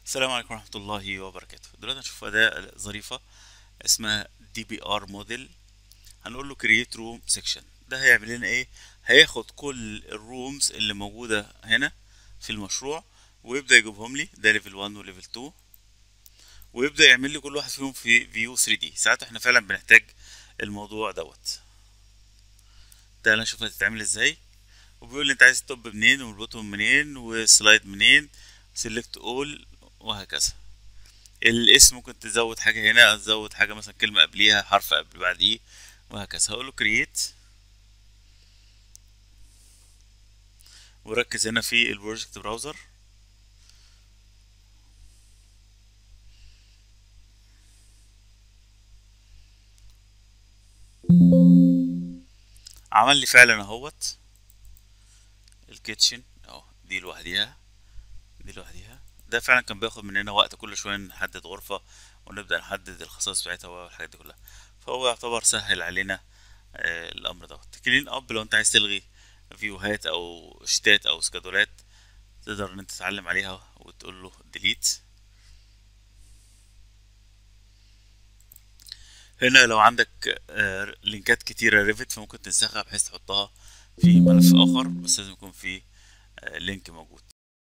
السلام عليكم ورحمة الله وبركاته دلوقتي هنشوف أداة ظريفة اسمها دي بي ار موديل هنقول له كرييت روم سيكشن ده هيعمل لنا ايه هياخد كل الرومز اللي موجودة هنا في المشروع ويبدأ يجيبهم لي ده ليفل 1 وليفل 2 ويبدأ يعمل لي كل واحد فيهم في فيو 3 دي ساعات احنا فعلا بنحتاج الموضوع دوت تعالى نشوف هتتعمل ازاي وبيقول لي انت عايز التوب منين والبوتوم منين وسلايد منين سيلكت اول وهكذا الاسم ممكن تزود حاجة هنا أو تزود حاجة مثلا كلمة قبليها حرف قبل بعديه وهكذا هقوله كرييت وركز هنا في البروجكت براوزر عمل لي فعلا اهوت الكيتشن اهو دي لوحديها دي لوحديها ده فعلا كان بياخد مننا وقت كل شويه نحدد غرفه ونبدا نحدد الخصائص بتاعتها والحاجات دي كلها فهو يعتبر سهل علينا آه الامر دوت كلين اب لو انت عايز تلغي فيوهات او شتات او سكادولات تقدر ان انت تتعلم عليها وتقول له ديليت هنا لو عندك آه لينكات كتيرة ريفت فممكن تنسخها بحيث تحطها في ملف آخر بس لازم يكون في آه لينك موجود